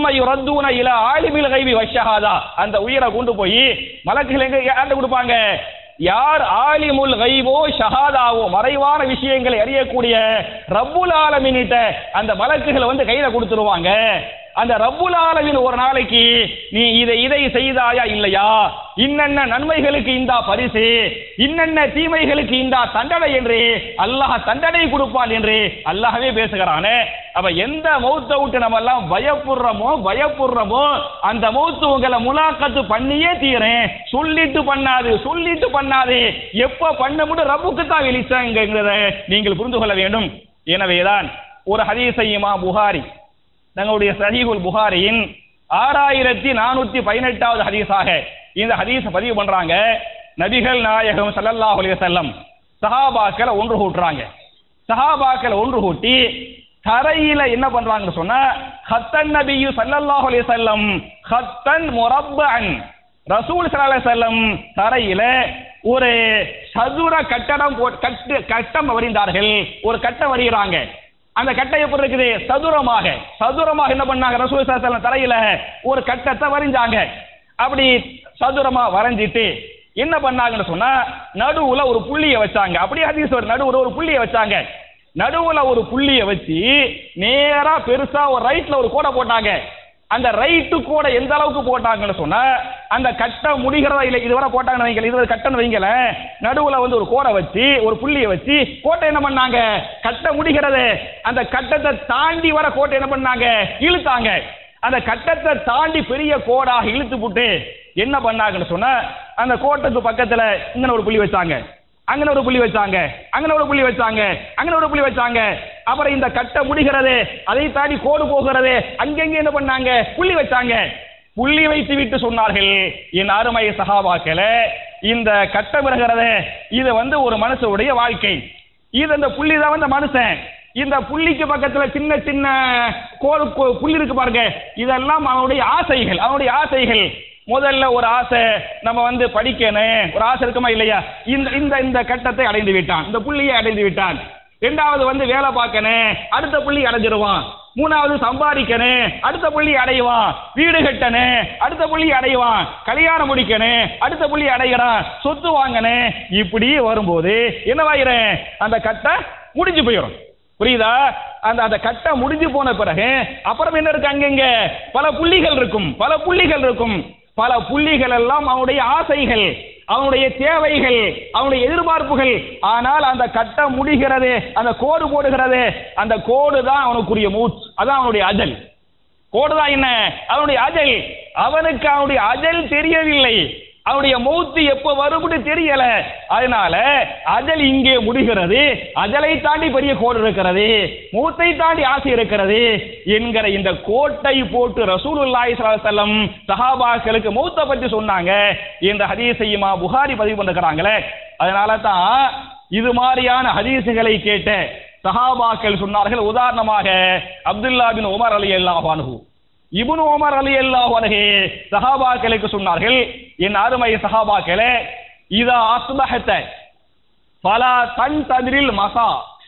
சும்ம யுரத்தூன இல ஆலிமில் கைவி வஷஹாதா அந்த உயிரை கொண்டு போய் மலக்குகள் எங்க யார்ட்ட கொடுப்பாங்க யார் ஆலிமுல் கைவோ ஷஹாதாவோ மறைவான விஷயங்களை அறியக்கூடிய ரப்புல் ஆலமின்கிட்ட அந்த மலக்குகளை வந்து கையில கொடுத்துருவாங்க அந்த ரப்புல் ஆலமின் ஒரு நாளைக்கு நீ இதை இதை செய்தாயா இல்லையா இன்னென்ன நன்மைகளுக்கு இந்த பரிசு இன்னென்ன தீமைகளுக்கு இந்த தண்டனை என்று அல்லாஹ் தண்டனை கொடுப்பான் என்று அல்லாஹ்வே பேசுகிறானே அப்ப எந்த மௌத்த விட்டு நம்ம எல்லாம் பயப்படுறோமோ பயப்படுறோமோ அந்த மௌத்து உங்களை முலாக்கத்து பண்ணியே தீரேன் சொல்லிட்டு பண்ணாது சொல்லிட்டு பண்ணாது எப்ப பண்ண முடியும் ரப்புக்கு தான் வெளிச்சாங்கிறத நீங்கள் புரிந்து கொள்ள வேண்டும் எனவேதான் ஒரு ஹதீசையுமா புகாரி தங்களுடைய சஹீஹுல் புகாரியின் ஆறாயிரத்தி நானூத்தி பதினெட்டாவது ஹதீஸாக இந்த ஹதீஸ பதிவு பண்றாங்க நபிகள் நாயகம் ஸல்லல்லாஹு அலைஹி வஸல்லம் சஹாபாக்களை ஒன்று கூட்டுறாங்க சஹாபாக்களை ஒன்று கூட்டி தரையில என்ன பண்றாங்கன்னு சொன்னா ஹத்தன் நபியு ஸல்லல்லாஹு அலைஹி வஸல்லம் ஹத்தன் முரப்பன் ரசூல் ஸல்லல்லாஹு அலைஹி வஸல்லம் தரையில ஒரு சதுர கட்டடம் போட்- கட்டு கட்டம் வரிந்தார்கள் ஒரு கட்டம் வரிகிறாங்க அந்த கட்டை எப்படி இருக்குது சதுரமாக சதுரமாக என்ன பண்ணாங்க ரசூல் ஸல்லல்லாஹு அலைஹி வஸல்லம் தரையில ஒரு கட்டத்தை வரைஞ்சாங்க அப்படி சதுரமா வரைஞ்சிட்டு என்ன பண்ணாங்கன்னு சொன்னா நடுவுல ஒரு புள்ளிய வச்சாங்க அப்படியே ஹதீஸ் வருது நடுவுல ஒரு புள்ளிய வச்சாங்க நடுவுல ஒரு புள்ளிய வச்சு நேரா பெருசா ஒரு ரைட்ல ஒரு கோடை போட்டாங்க அந்த ரைட்டு கூட எந்த அளவுக்கு போட்டாங்கன்னு சொன்னா அந்த கட்டம் முடிகிறதா இல்லை இதுவரை போட்டாங்கன்னு வைங்களேன் இது கட்டம் வைங்களேன் நடுவுல வந்து ஒரு கோடை வச்சு ஒரு புள்ளியை வச்சு கோட்டை என்ன பண்ணாங்க கட்டம் முடிகிறது அந்த கட்டத்தை தாண்டி வர கோட்டை என்ன பண்ணாங்க இழுத்தாங்க அந்த கட்டத்தை தாண்டி பெரிய கோடாக இழுத்து போட்டு என்ன பண்ணாங்கன்னு சொன்னா அந்த கோட்டுக்கு பக்கத்துல இங்க ஒரு புள்ளி வச்சாங்க அங்கன ஒரு புள்ளி வச்சாங்க அங்கன ஒரு புள்ளி வச்சாங்க அங்கன ஒரு புள்ளி வச்சாங்க அப்புறம் இந்த கட்டை முடிகிறது அதை தாண்டி கோடு போகிறது அங்கங்க என்ன பண்ணாங்க புள்ளி வச்சாங்க புள்ளி வைத்து விட்டு சொன்னார்கள் என் அருமை சகாபாக்கள இந்த கட்டம் இருக்கிறது இது வந்து ஒரு மனுஷனுடைய வாழ்க்கை இது அந்த புள்ளி தான் வந்து மனுஷன் இந்த புள்ளிக்கு பக்கத்துல சின்ன சின்ன கோடு கோ- புள்ளி இருக்கு பாருங்க இதெல்லாம் அவனுடைய ஆசைகள் அவனுடைய ஆசைகள் முதல்ல ஒரு ஆசை நம்ம வந்து படிக்கணும் ஒரு ஆசை இருக்குமா இல்லையா இந்த இந்த இந்த கட்டத்தை அடைந்து விட்டான் இந்த புள்ளியை அடைந்து விட்டான் ரெண்டாவது வந்து வேலை பார்க்கணும் அடுத்த புள்ளி அடைஞ்சிருவான் மூணாவது சம்பாதிக்கணும் அடுத்த புள்ளி அடைவான் வீடு கட்டணும் அடுத்த புள்ளி அடைவான் கல்யாணம் முடிக்கணும் அடுத்த புள்ளி அடைகிறான் சொத்து வாங்கணும் இப்படி வரும்போது என்னவாயிரும் அந்த கட்டை முடிஞ்சு போயிடும் புரியுதா அந்த அந்த கட்டம் முடிஞ்சு போன பிறகு அப்புறம் என்ன இருக்கு அங்கங்க பல புள்ளிகள் இருக்கும் பல புள்ளிகள் இருக்கும் பல புள்ளிகள் எல்லாம் அவனுடைய ஆசைகள் அவனுடைய தேவைகள் அவனுடைய எதிர்பார்ப்புகள் ஆனால் அந்த கட்டம் முடிகிறது அந்த கோடு போடுகிறது அந்த கோடு தான் அவனுக்குரிய மூச் அதான் அவனுடைய அஜல் கோடுதான் என்ன அவனுடைய அஜல் அவனுக்கு அவனுடைய அஜல் தெரியவில்லை அவனுடைய மௌத்து எப்ப வரும்னு தெரியல அதனால அஜல் இங்கே முடிகிறது அஜலை தாண்டி பெரிய கோடு இருக்கிறது மூத்தை தாண்டி ஆசை இருக்கிறது என்கிற இந்த கோட்டை போட்டு ரசூலுல்லாஹி ஸல்லல்லாஹு அலைஹி வஸல்லம் சஹாபாக்களுக்கு மௌத்தை பத்தி சொன்னாங்க இந்த ஹதீஸையுமா புகாரி பதிவு பண்ணிருக்கிறாங்களே அதனால தான் இது மாதிரியான ஹதீஸுகளை கேட்ட சஹாபாக்கள் சொன்னார்கள் உதாரணமாக அப்துல்லா பின் உமர் அலி அல்லாஹ் அன்ஹு இப்னு உமர் அலி அல்லாஹ் அன்ஹு சஹாபாக்களுக்கு சொன்னார்கள் என் அருமை சஹாபாக்களே இதா அஸ்பஹத ஃபலா தன் ததிரில் மசா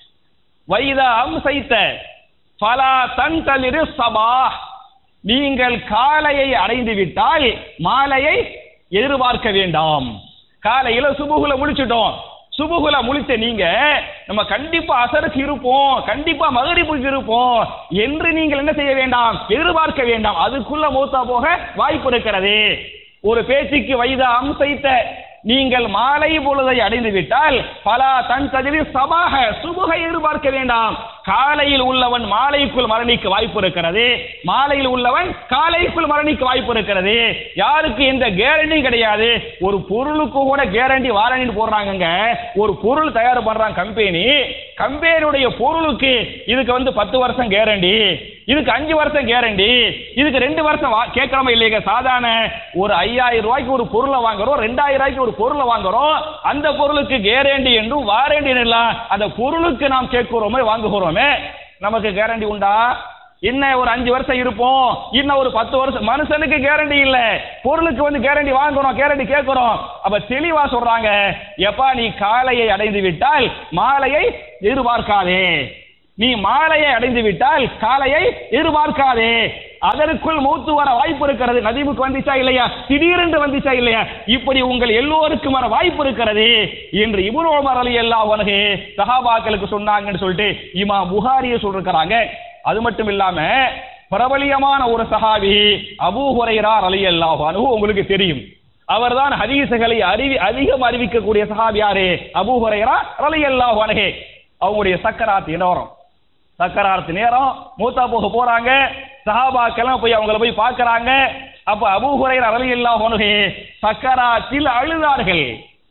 வைதா அம்சைத்த ஃபலா தன் ததிரு சபா நீங்கள் காலையை அடைந்து விட்டால் மாலையை எதிர்பார்க்க வேண்டாம் காலையில சுபுகுல முடிச்சிட்டோம் சுபுகுல முழிச்ச நீங்க நம்ம கண்டிப்பா அசருக்கு இருப்போம் கண்டிப்பா மகரிப்புக்கு இருப்போம் என்று நீங்கள் என்ன செய்ய வேண்டாம் எதிர்பார்க்க வேண்டாம் அதுக்குள்ள மூத்தா போக வாய்ப்பு இருக்கிறது ஒரு பேச்சுக்கு வயது அம்சைத்த நீங்கள் மாலை பொழுதை அடைந்து விட்டால் பலா தன் கதிரி சபாக சுபுகை எதிர்பார்க்க வேண்டாம் காலையில் உள்ளவன் மாலைக்குள் மரணிக்க வாய்ப்பு இருக்கிறது மாலையில் உள்ளவன் காலைக்குள் மரணிக்க வாய்ப்பு இருக்கிறது யாருக்கு எந்த கேரண்டி கிடையாது ஒரு பொருளுக்கு கூட கேரண்டி வாரண்டி போடுறாங்கங்க ஒரு பொருள் தயார் பண்றாங்க கம்பெனி கம்பெனியுடைய பொருளுக்கு இதுக்கு வந்து பத்து வருஷம் கேரண்டி இதுக்கு அஞ்சு வருஷம் கேரண்டி இதுக்கு ரெண்டு வருஷம் வா- கேட்கறோமா இல்லையா சாதாரண ஒரு ஐயாயிரம் ரூபாய்க்கு ஒரு பொருளை வாங்குறோம் ரெண்டாயிரம் ரூபாய்க்கு ஒரு பொருளை வாங்குறோம் அந்த பொருளுக்கு கேரண்டி என்றும் வாரண்டி எல்லாம் அந்த பொருளுக்கு நாம் கேட்கிறோமே வாங்குகிறோமே நமக்கு கேரண்டி உண்டா என்ன ஒரு அஞ்சு வருஷம் இருப்போம் இன்னும் ஒரு பத்து வருஷம் மனுஷனுக்கு கேரண்டி இல்ல பொருளுக்கு வந்து கேரண்டி வாங்குறோம் கேரண்டி கேட்கிறோம் அப்ப தெளிவா சொல்றாங்க எப்பா நீ காலையை அடைந்து விட்டால் மாலையை எதிர்பார்க்காதே நீ மாலையை அடைந்து விட்டால் காலையை எதிர்பார்க்காதே அதற்குள் மூத்து வர வாய்ப்பு இருக்கிறது நதிமுக்கு வந்துச்சா இல்லையா திடீரென்று வந்துச்சா இல்லையா இப்படி உங்கள் எல்லோருக்கும் வர வாய்ப்பு இருக்கிறது என்று இபுன் உமர் அலி அல்லாஹ் அன்ஹு சஹாபாக்களுக்கு சொன்னாங்கன்னு சொல்லிட்டு இமா புகாரியை சொல்லிருக்கிறாங்க அது மட்டும் இல்லாம பிரபலியமான ஒரு சஹாபி அபூ ஹுரைரா அலி அல்லாஹ் அன்ஹு உங்களுக்கு தெரியும் அவர்தான் ஹதீசுகளை அறிவி அதிகம் அறிவிக்கக்கூடிய சஹாபி யாரு அபூ ஹுரைரா அலி அல்லாஹ் அன்ஹு அவங்களுடைய சக்கராத் நேரம் சக்கராத் நேரம் மூத்தா போக போறாங்க சஹாபாக்கெல்லாம் போய் அவங்கள போய் பார்க்கறாங்க அப்ப அபூ ஹுரைரா அலி அல்லாஹ் அன்ஹு சக்கராத்தில் அழுதார்கள்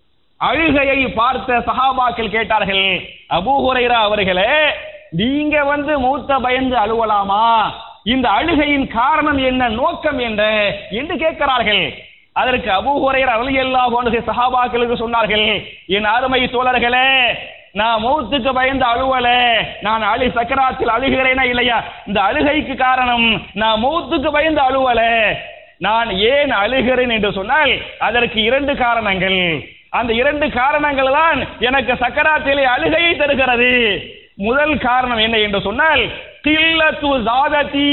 அழுகையை பார்த்த சஹாபாக்கள் கேட்டார்கள் அபூ ஹுரைரா அவர்களே நீங்க வந்து மூத்த பயந்து அழுவலாமா இந்த அழுகையின் காரணம் என்ன நோக்கம் என்ன என்று கேட்கிறார்கள் அதற்கு அபூ ஹுரைரா ரலியல்லாஹு அன்ஹு சஹாபாக்களுக்கு சொன்னார்கள் என் அருமை தோழர்களே நான் மௌத்துக்கு பயந்து அழுவல நான் அழு சக்கராத்தில் அழுகிறேனா இல்லையா இந்த அழுகைக்கு காரணம் நான் மௌத்துக்கு பயந்து அழுவல நான் ஏன் அழுகிறேன் என்று சொன்னால் அதற்கு இரண்டு காரணங்கள் அந்த இரண்டு காரணங்கள் தான் எனக்கு சக்கராத்திலே அழுகையை தருகிறது முதல் காரணம் என்ன என்று சொன்னால் கில்லத்து ஜாததி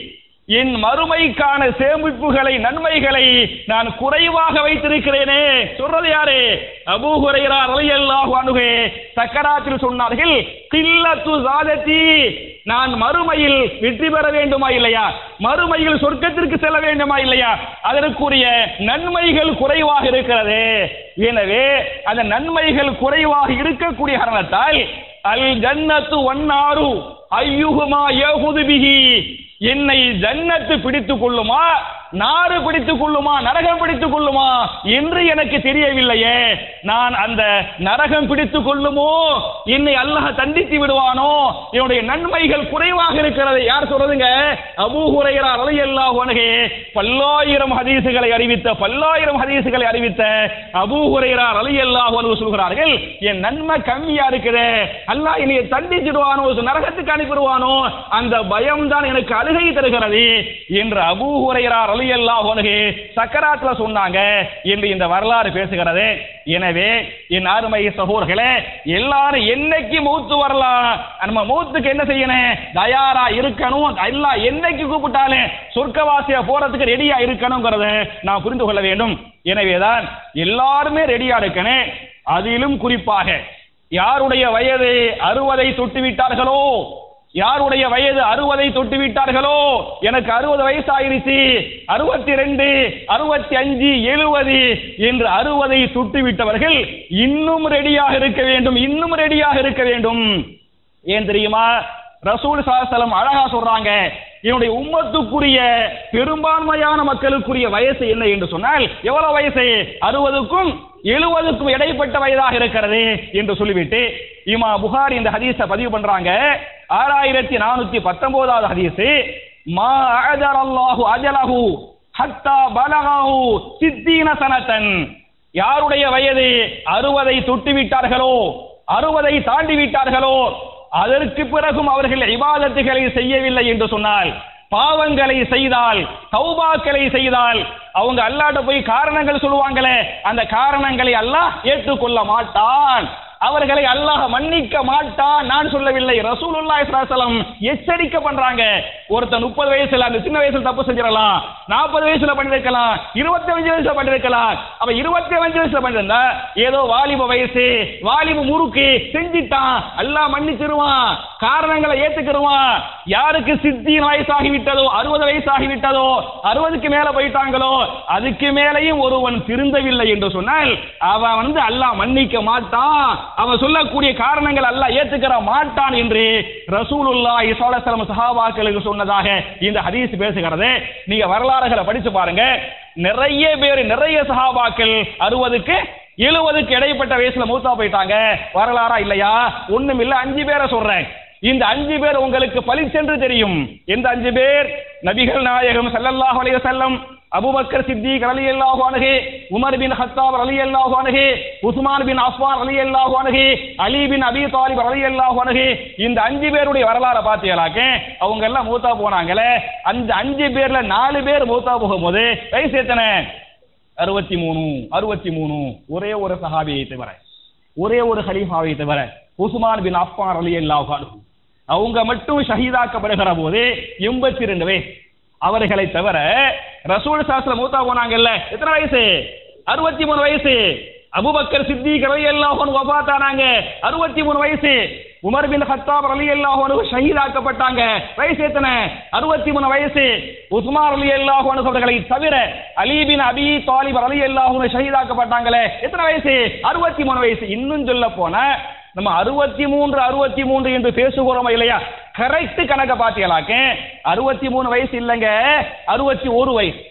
என் மறுமைக்கான சேமிப்புகளை நன்மைகளை நான் குறைவாக வைத்திருக்கிறேனே சொல்றது யாரு அபூ ஹுரைரா ரலியல்லாஹு அன்ஹு சக்கராத்தில் சொன்னார்கள் கில்லத்து ஜாததி நான் மறுமையில் வெற்றி பெற வேண்டுமா இல்லையா மறுமையில் சொர்க்கத்திற்கு செல்ல வேண்டுமா இல்லையா அதற்குரிய நன்மைகள் குறைவாக இருக்கிறது எனவே அந்த நன்மைகள் குறைவாக இருக்கக்கூடிய காரணத்தால் அல் ஜன்னத்து ஒன்னாரு ஐயுகுமா யஹுது பிஹி என்னை ஜன்னத்து பிடித்துக் கொள்ளுமா நாறு பிடித்துக் கொள்ளுமா நரகம் பிடித்துக் கொள்ளுமா என்று எனக்கு தெரியவில்லையே நான் அந்த நரகம் பிடித்துக் கொள்ளுமோ என்னை அல்லாஹ் தண்டித்து விடுவானோ என்னுடைய நன்மைகள் குறைவாக இருக்கிறது யார் சொல்றதுங்க அபூ ஹுரைரா ரலியல்லாஹு அன்ஹு பல்லாயிரம் ஹதீசுகளை அறிவித்த பல்லாயிரம் ஹதீசுகளை அறிவித்த அபூ ஹுரைரா ரலியல்லாஹு அன்ஹு சொல்கிறார்கள் என் நன்மை கம்மியா இருக்குது அல்லாஹ் என்னை தண்டிச்சிடுவானோ நரகத்துக்கு அனுப்பிடுவானோ அந்த பயம் தான் எனக்கு அழுகை தருகிறது என்று அபூ ஹுரைரா ரலியல்லாஹு அன்ஹு சக்கராத்துல சொன்னாங்க என்று இந்த வரலாறு பேசுகிறது எனவே என் அருமை சகோதரர்களே எல்லாரும் என்னைக்கு மூத்து வரலாம் நம்ம மூத்துக்கு என்ன செய்யணும் தயாரா இருக்கணும் எல்லாம் என்னைக்கு கூப்பிட்டாலும் சொர்க்கவாசியா போறதுக்கு ரெடியா இருக்கணுங்கிறத நான் புரிந்து கொள்ள வேண்டும் எனவேதான் எல்லாருமே ரெடியா இருக்கணும் அதிலும் குறிப்பாக யாருடைய வயது அறுபதை தொட்டு விட்டார்களோ யாருடைய வயது அறுபதை தொட்டு விட்டார்களோ எனக்கு அறுபது வயசு ஆயிருச்சு அறுபத்தி ரெண்டு அறுபத்தி அஞ்சு எழுபது என்று அறுபதை தொட்டு விட்டவர்கள் இன்னும் ரெடியாக இருக்க வேண்டும் இன்னும் ரெடியாக இருக்க வேண்டும் ஏன் தெரியுமா ரசூல் சாஸ்தலம் அழகா சொல்றாங்க என்னுடைய உம்மத்துக்குரிய பெரும்பான்மையான மக்களுக்குரிய வயசு என்ன என்று சொன்னால் எவ்வளவு வயசு அறுபதுக்கும் எழுபதுக்கும் இடைப்பட்ட வயதாக இருக்கிறது என்று சொல்லிவிட்டு இமா புகார் இந்த ஹதீஸை பதிவு பண்றாங்க ஆறாயிரத்தி நானூத்தி பத்தொன்பதாவது ஹதீஸ் மா அஜரல்லாஹு அஜலஹு ஹத்தா பலகஹு சித்தீன சனத்தன் யாருடைய வயது அறுபதை தொட்டு விட்டார்களோ அறுபதை தாண்டி விட்டார்களோ அதற்கு பிறகும் அவர்கள் இபாதத்துகளை செய்யவில்லை என்று சொன்னால் பாவங்களை செய்தால் தௌபாக்களை செய்தால் அவங்க அல்லாட்ட போய் காரணங்கள் சொல்லுவாங்களே அந்த காரணங்களை அல்லாஹ் ஏற்றுக்கொள்ள மாட்டான் அவர்களை அல்லாஹ் மன்னிக்க மாட்டான் நான் சொல்லவில்லை ரசூலுல்லாஹி ஸல்லல்லாஹு எச்சரிக்க பண்றாங்க ஒருத்தன் முப்பது வயசுல அந்த சின்ன வயசுல தப்பு செஞ்சிடலாம் நாற்பது வயசுல பண்ணிருக்கலாம் இருபத்தி அஞ்சு வயசுல பண்ணிருக்கலாம் அப்ப இருபத்தி அஞ்சு வயசுல பண்ணிருந்தா ஏதோ வாலிப வயசு வாலிப முறுக்கு செஞ்சிட்டான் அல்லாஹ் மன்னிச்சிருவான் காரணங்களை ஏத்துக்கிடுவான் யாருக்கு சித்தியின் வயசாகி விட்டதோ அறுபது வயசாகி விட்டதோ அறுபதுக்கு மேல போயிட்டாங்களோ அதுக்கு மேலையும் ஒருவன் திருந்தவில்லை என்று சொன்னால் அவன் வந்து அல்லாஹ் மன்னிக்க மாட்டான் அவன் சொல்லக்கூடிய காரணங்கள் அல்லாஹ் ஏத்துக்கிற மாட்டான் என்று ரசூலுல்லாஹி ஸல்லல்லாஹு அலைஹி வஸல்லம் சஹாபாக்களுக்கு சொன்னதாக இந்த ஹதீஸ் பேசுகிறது நீங்க வரலாறுகளை படிச்சு பாருங்க நிறைய பேர் நிறைய சஹாபாக்கள் அறுபதுக்கு எழுபதுக்கு இடைப்பட்ட வயசுல மூத்தா போயிட்டாங்க வரலாறா இல்லையா ஒண்ணும் இல்ல அஞ்சு பேரை சொல்றேன் இந்த அஞ்சு பேர் உங்களுக்கு பளிச்சென்று தெரியும் எந்த அஞ்சு பேர் நபிகள் நாயகம் ஸல்லல்லாஹு அலைஹி வஸல்லம் அபூபக்கர் சித்திக் ரலியல்லாஹு அன்ஹு உமர் பின் ஹத்தாப் ரலியல்லாஹு அன்ஹு உஸ்மான் பின் அஃபான் ரலியல்லாஹு அன்ஹு அலி பின் அபி தாலிப் ரலியல்லாஹு அன்ஹு இந்த அஞ்சு பேருடைய வரலாறை பார்த்தீங்களாக்க அவங்க எல்லாம் மூத்தா போனாங்களே அந்த அஞ்சு பேர்ல நாலு பேர் மூத்தா போகும்போது வயசு எத்தனை அறுபத்தி மூணு அறுபத்தி மூணு ஒரே ஒரு சஹாபியை தவிர ஒரே ஒரு ஹலீஃபாவை தவிர உஸ்மான் பின் அஃபான் ரலியல்லாஹு அன்ஹு அவங்க மட்டும் ஷஹீதாக்கப்படுகிற போது எண்பத்தி ரெண்டு வயசு அவர்களை தவிர ரசூல் சாஸ்திர மூத்தா போனாங்கல்ல எத்தனை வயசு அறுபத்தி மூணு வயசு அபுபக்கர் சித்திக் ரலியல்லாஹு அன்ஹு வஃபாத்தானாங்க அறுபத்தி மூணு வயசு உமர் பின் ஹத்தாப் ரலியல்லாஹு அன்ஹு ஷஹீதாக்கப்பட்டாங்க வயசு எத்தனை அறுபத்தி மூணு வயசு உஸ்மான் ரலியல்லாஹு அன்ஹு அவர்களை தவிர அலி பின் அபி தாலிப் ரலியல்லாஹு அன்ஹு ஷஹீதாக்கப்பட்டாங்களே எத்தனை வயசு அறுபத்தி மூணு வயசு இன்னும் சொல்ல போனா நம்ம அறுபத்தி மூன்று அறுபத்தி மூன்று என்று பேசுகிறோமா இல்லையா கரெக்ட் கணக்க பாத்தீங்களாக்க அறுபத்தி மூணு வயசு இல்லைங்க அறுபத்தி ஒரு வயசு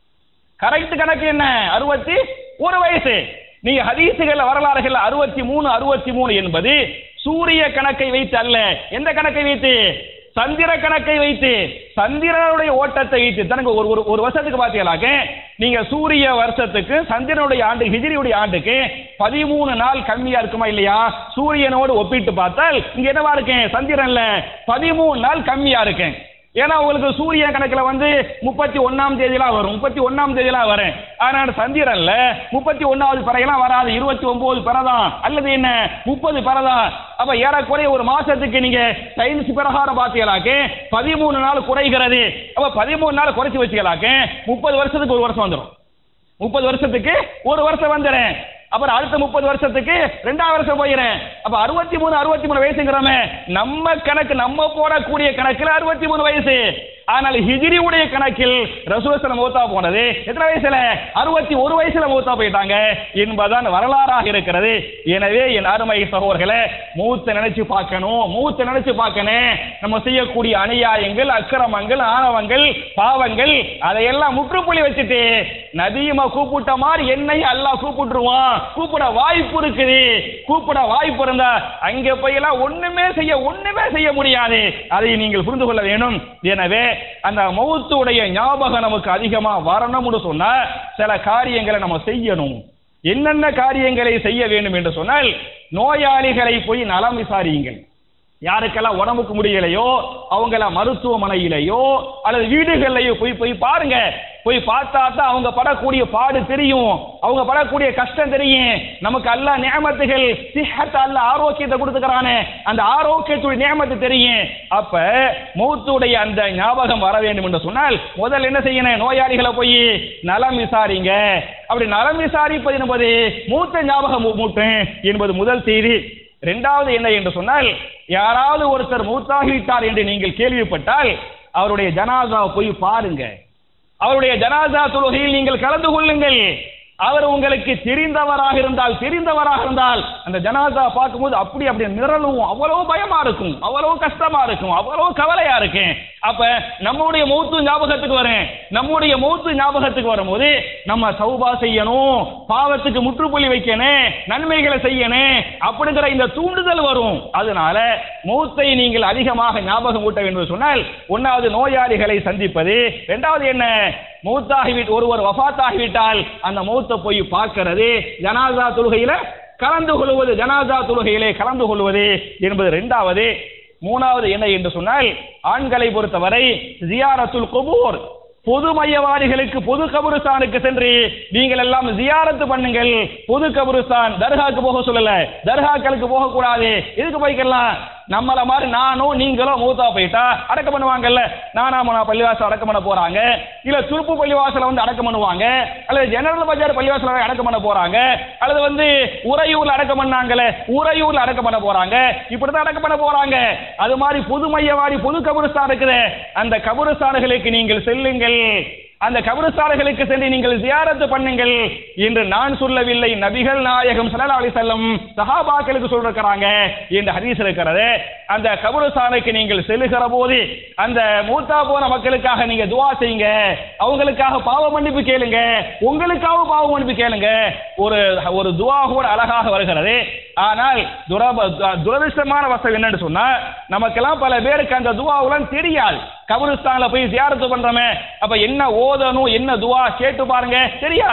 கரெக்ட் கணக்கு என்ன அறுபத்தி ஒரு வயசு நீங்க ஹதீசுகள் வரலாறுகள் அறுபத்தி மூணு அறுபத்தி மூணு என்பது சூரிய கணக்கை வைத்து அல்ல எந்த கணக்கை வைத்து சந்திர கணக்கை வைத்து சந்திரனுடைய ஓட்டத்தை வைத்து தனக்கு ஒரு ஒரு ஒரு வருஷத்துக்கு பாத்தீங்களாக்க நீங்க சூரிய வருஷத்துக்கு சந்திரனுடைய ஆண்டு ஹிஜிரியுடைய ஆண்டுக்கு பதிமூணு நாள் கம்மியா இருக்குமா இல்லையா சூரியனோடு ஒப்பிட்டு பார்த்தால் இங்க என்னவா இருக்கேன் சந்திரன்ல பதிமூணு நாள் கம்மியா இருக்கேன் ஏன்னா உங்களுக்கு சூரிய கணக்குல வந்து முப்பத்தி ஒன்னாம் தேதியெல்லாம் வரும் முப்பத்தி ஒன்னாம் தேதியெல்லாம் வரும் ஆனால் சந்திரன்ல முப்பத்தி ஒன்னாவது பிறையெல்லாம் வராது இருபத்தி ஒன்பது பிறதான் அல்லது என்ன முப்பது பிறதான் அப்ப ஏறக்குறைய ஒரு மாசத்துக்கு நீங்க சயின்ஸ் பிரகாரம் பாத்தீங்களாக்கு பதிமூணு நாள் குறைகிறது அப்ப பதிமூணு நாள் குறைச்சு வச்சுக்கலாக்கு முப்பது வருஷத்துக்கு ஒரு வருஷம் வந்துடும் முப்பது வருஷத்துக்கு ஒரு வருஷம் வந்துடுறேன் அப்புறம் அடுத்த முப்பது வருஷத்துக்கு ரெண்டாவது வருஷம் போயிடுறேன் அப்ப அறுபத்தி மூணு அறுபத்தி மூணு வயசுங்கிறோமே நம்ம கணக்கு நம்ம போடக்கூடிய கணக்கில் அறுபத்தி மூணு வயசு ஆனால் ஹிஜ்ரியுடைய கணக்கில் ரசூலுல்லாஹி மூத்தா போனது எத்தனை வயசுல அறுபத்தி ஒரு வயசுல மூத்தா போயிட்டாங்க என்பதுதான் வரலாறாக இருக்கிறது எனவே என் அருமை சகோதரர்களே மூத்த நினைச்சு பார்க்கணும் மூத்த நினைச்சு பார்க்கணும் நம்ம செய்யக்கூடிய அநியாயங்கள் அக்கிரமங்கள் ஆணவங்கள் பாவங்கள் அதையெல்லாம் முற்றுப்புள்ளி வச்சுட்டு நதியுமா கூப்பிட்ட மாதிரி என்னை அல்லாஹ் கூப்பிட்டுருவான் கூப்பிட வாய்ப்பு இருக்குது கூப்பிட வாய்ப்பு இருந்தா அங்க போய் எல்லாம் ஒண்ணுமே செய்ய ஒண்ணுமே செய்ய முடியாது அதை நீங்கள் புரிந்து கொள்ள வேணும் எனவே அந்த மௌத்துடைய ஞாபகம் நமக்கு அதிகமா வரணும்னு சொன்னா சில காரியங்களை நம்ம செய்யணும் என்னென்ன காரியங்களை செய்ய வேண்டும் என்று சொன்னால் நோயாளிகளை போய் நலம் விசாரியுங்கள் யாருக்கெல்லாம் உடம்புக்கு முடியலையோ அவங்கள மருத்துவமனையிலையோ அல்லது வீடுகள்லையோ போய் போய் பாருங்க போய் பார்த்தா தான் அவங்க படக்கூடிய பாடு தெரியும் அவங்க படக்கூடிய கஷ்டம் தெரியும் நமக்கு அல்ல நியமத்துகள் சிஹத் அல்ல ஆரோக்கியத்தை கொடுத்துக்கிறானே அந்த ஆரோக்கியத்துடைய நியமத்து தெரியும் அப்ப மௌத்துடைய அந்த ஞாபகம் வர வேண்டும் என்று சொன்னால் முதல்ல என்ன செய்யணும் நோயாளிகளை போய் நலம் விசாரிங்க அப்படி நலம் விசாரிப்பது என்பது மூத்த ஞாபகம் மூட்டும் என்பது முதல் செய்தி இரண்டாவது என்ன என்று சொன்னால் யாராவது ஒருத்தர் மூத்தாகிவிட்டார் என்று நீங்கள் கேள்விப்பட்டால் அவருடைய ஜனாதாவை போய் பாருங்க அவருடைய ஜனாதா தொழுகையில் நீங்கள் கலந்து கொள்ளுங்கள் அவர் உங்களுக்கு தெரிந்தவராக இருந்தால் தெரிந்தவராக இருந்தால் அந்த ஜனாதா பார்க்கும்போது அப்படி அப்படி நிரலும் அவ்வளவு பயமா இருக்கும் அவ்வளவு கஷ்டமா இருக்கும் அவ்வளவு கவலையா இருக்கும் அப்ப நம்முடைய மௌத்து ஞாபகத்துக்கு வரும் நம்முடைய மௌத்து ஞாபகத்துக்கு வரும்போது நம்ம சௌபா செய்யணும் பாவத்துக்கு முற்றுப்புள்ளி வைக்கணும் நன்மைகளை செய்யணும் அப்படிங்கிற இந்த தூண்டுதல் வரும் அதனால மௌத்தை நீங்கள் அதிகமாக ஞாபகம் ஊட்ட வேண்டும் சொன்னால் ஒன்னாவது நோயாளிகளை சந்திப்பது இரண்டாவது என்ன மூத்தாகிவிட்டு ஒருவர் வஃபாத்தாகிவிட்டால் அந்த மௌத்தை போய் பார்க்கிறது ஜனாதா தொழுகையில கலந்து கொள்வது ஜனாதா தொழுகையிலே கலந்து கொள்வது என்பது இரண்டாவது மூணாவது என்ன என்று சொன்னால் ஆண்களை பொறுத்தவரை ஜியாரத்துல் குபூர் பொது மையவாதிகளுக்கு பொது கபருஸ்தானுக்கு சென்று நீங்கள் எல்லாம் ஜியாரத்து பண்ணுங்கள் பொது கபருஸ்தான் தர்காக்கு போக சொல்லல தர்காக்களுக்கு போக கூடாது இதுக்கு போய்க்கலாம் நம்மள மாதிரி நானும் நீங்களும் மூத்தா போயிட்டா அடக்கம் பண்ணுவாங்கல்ல நானாம நான் பள்ளிவாசல் அடக்கம் பண்ண போறாங்க இல்ல துருப்பு பள்ளிவாசல வந்து அடக்கம் பண்ணுவாங்க அல்லது ஜெனரல் பஜார் பள்ளிவாசல அடக்கம் பண்ண போறாங்க அல்லது வந்து உறையூர்ல அடக்கம் பண்ணாங்கல்ல உறையூர்ல அடக்கம் பண்ண போறாங்க இப்படிதான் அடக்கம் பண்ண போறாங்க அது மாதிரி பொது மையவாடி பொது கபருஸ்தான் இருக்குது அந்த கபருஸ்தானுகளுக்கு நீங்கள் செல்லுங்கள் அந்த கபருஸ்தானுகளுக்கு சென்று நீங்கள் ஜியாரத்து பண்ணுங்கள் என்று நான் சொல்லவில்லை நபிகள் நாயகம் ஸல்லல்லாஹு அலைஹி வஸல்லம் சஹாபாக்களுக்கு சொல்லிருக்கிறாங்க என்று ஹதீஸ் இருக்கிறது அந்த கபருஸ்தானுக்கு நீங்கள் செல்லுகிற போது அந்த மூத்தா போன மக்களுக்காக நீங்க துவா செய்யுங்க அவங்களுக்காக பாவ மன்னிப்பு கேளுங்க உங்களுக்காக பாவ மன்னிப்பு கேளுங்க ஒரு ஒரு துவா கூட அழகாக வருகிறது ஆனால் துரப துரதிருஷ்டமான வசம் என்னன்னு சொன்னா நமக்கெல்லாம் பல பேருக்கு அந்த துவாவுலாம் தெரியாது கபருஸ்தான்ல போய் ஜியாரத்து பண்றோமே அப்ப என்ன ஓதணும் என்ன துவா கேட்டு பாருங்க தெரியாது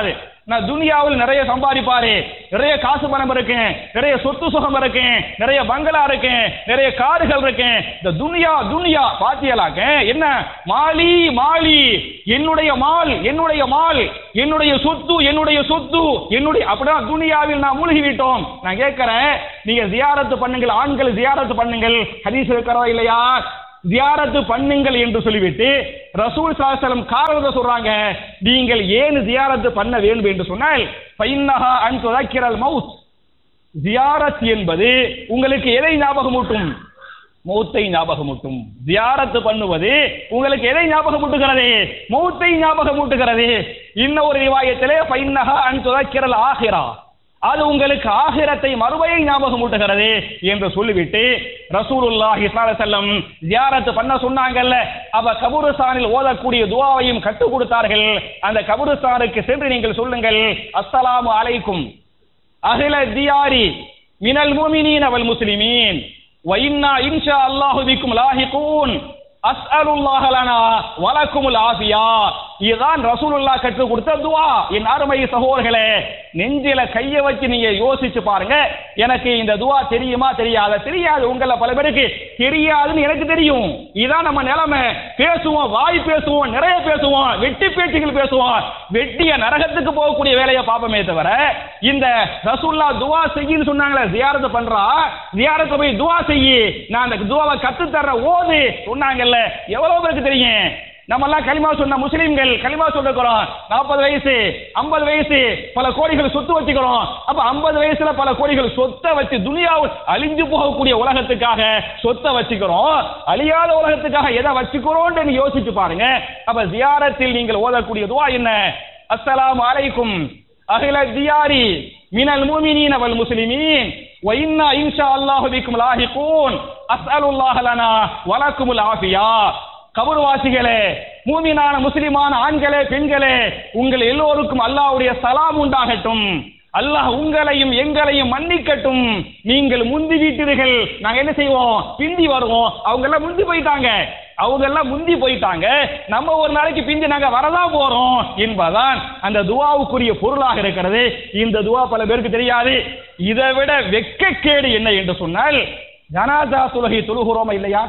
நான் துனியாவில் நிறைய சம்பாதிப்பாரு நிறைய காசு பணம் இருக்கு நிறைய சொத்து சுகம் இருக்கு நிறைய பங்களா இருக்கு நிறைய கார்கள் இருக்கு இந்த துனியா துனியா பாத்தியலாக்க என்ன மாலி மாலி என்னுடைய மால் என்னுடைய மால் என்னுடைய சொத்து என்னுடைய சொத்து என்னுடைய அப்படிதான் துனியாவில் நான் மூழ்கி விட்டோம் நான் கேட்கிறேன் நீங்க ஜியாரத்து பண்ணுங்கள் ஆண்கள் ஜியாரத்து பண்ணுங்கள் ஹதீஸ் இருக்கிறதா இல்லையா ஜியாரத்து பண்ணுங்கள் என்று சொல்லிவிட்டு ரசூல் சாஸ்திரம் காரணத்தை சொல்றாங்க நீங்கள் ஏன் ஜியாரத்து பண்ண வேண்டும் என்று சொன்னால் பைன்னஹா அன் துதக்கிரல் மவுத் ஜியாரத் என்பது உங்களுக்கு எதை ஞாபகமூட்டும் மௌத்தை ஞாபகமூட்டும் ஜியாரத்து பண்ணுவது உங்களுக்கு எதை ஞாபகமூட்டுகிறது மௌத்தை ஞாபகமூட்டுகிறது இன்னொரு ரிவாயத்திலே பைன்னஹா அன் துதக்கிரல் ஆகிரா அது உங்களுக்கு ஆகிரத்தை மறுமையை ஞாபகமூட்டுகிறது என்று சொல்லிவிட்டு ரசூலுல்லாஹி ஸல்லல்லாஹு அலைஹி வஸல்லம் ஜியாரத் பண்ண சொன்னாங்கல்ல அவ கபுருஸ்தானில் ஓதக்கூடிய துஆவையும் கற்றுக் கொடுத்தார்கள் அந்த கபுருஸ்தானுக்கு சென்று நீங்கள் சொல்லுங்கள் அஸ்ஸலாமு அலைக்கும் அஹ்ல தியாரி மினல் முஃமினீன வல் முஸ்லிமீன் வ இன்னா இன்ஷா அல்லாஹு பிக்கும் லாஹிகூன் அஸ்அலுல்லாஹ லனா வலக்குமுல் ஆஃபியா இதுதான் ரசூலுல்லாஹ் கற்றுக் கொடுத்த துஆ என் அருமை சகோதரர்களே நெஞ்சில கைய வச்சு நீங்க யோசிச்சு பாருங்க எனக்கு இந்த துஆ தெரியுமா தெரியாத தெரியாது உங்கள பல பேருக்கு தெரியாதுன்னு எனக்கு தெரியும் இதான் நம்ம நிலைமை பேசுவோம் வாய் பேசுவோம் நிறைய பேசுவோம் வெட்டி பேச்சுகள் பேசுவோம் வெட்டிய நரகத்துக்கு போகக்கூடிய வேலையை பார்ப்போமே தவிர இந்த ரசூல்லா துவா செய்யின்னு சொன்னாங்களே ஜியாரத்து பண்றா ஜியாரத்து போய் துவா செய்யி நான் அந்த துவாவை கத்து தர்ற ஓது சொன்னாங்கல்ல எவ்வளவு பேருக்கு தெரியும் நம்ம எல்லாம் களிமா சொன்ன முஸ்லிம்கள் களிமா சொல்லிருக்கிறோம் நாற்பது வயசு ஐம்பது வயசு பல கோடிகள் சொத்து வச்சுக்கிறோம் அப்ப ஐம்பது வயசுல பல கோடிகள் சொத்தை வச்சு துனியாவில் அழிஞ்சு போகக்கூடிய உலகத்துக்காக சொத்தை வச்சுக்கிறோம் அழியாத உலகத்துக்காக எதை வச்சுக்கிறோம்னு நீ யோசிச்சு பாருங்க அப்ப ஜியாரத்தில் நீங்கள் ஓதக்கூடிய துவா என்ன அஸ்ஸலாமு அலைக்கும் அகில தியாரி மினல் முஃமினீன வல் முஸ்லிமீன் வ இன்னா இன்ஷா அல்லாஹு பிக்கும் லாஹிகூன் அஸ்அலுல்லாஹ லனா வலக்குமுல் ஆஃபியா கபர்வாசிகளே மூமினான முஸ்லிமான ஆண்களே பெண்களே உங்கள் எல்லோருக்கும் அல்லாஹ்வுடைய சலாம் உண்டாகட்டும் அல்லாஹ் உங்களையும் எங்களையும் மன்னிக்கட்டும் நீங்கள் முந்தி வீட்டீர்கள் நாங்க என்ன செய்வோம் பிந்தி வருவோம் அவங்க எல்லாம் முந்தி போயிட்டாங்க அவங்க எல்லாம் முந்தி போயிட்டாங்க நம்ம ஒரு நாளைக்கு பிந்தி நாங்க வரதான் போறோம் என்பதான் அந்த துவாவுக்குரிய பொருளாக இருக்கிறது இந்த துவா பல பேருக்கு தெரியாது இதை விட வெக்கக்கேடு என்ன என்று சொன்னால் ஜனாதா சுலகை தொழுகிறோமா இல்லையா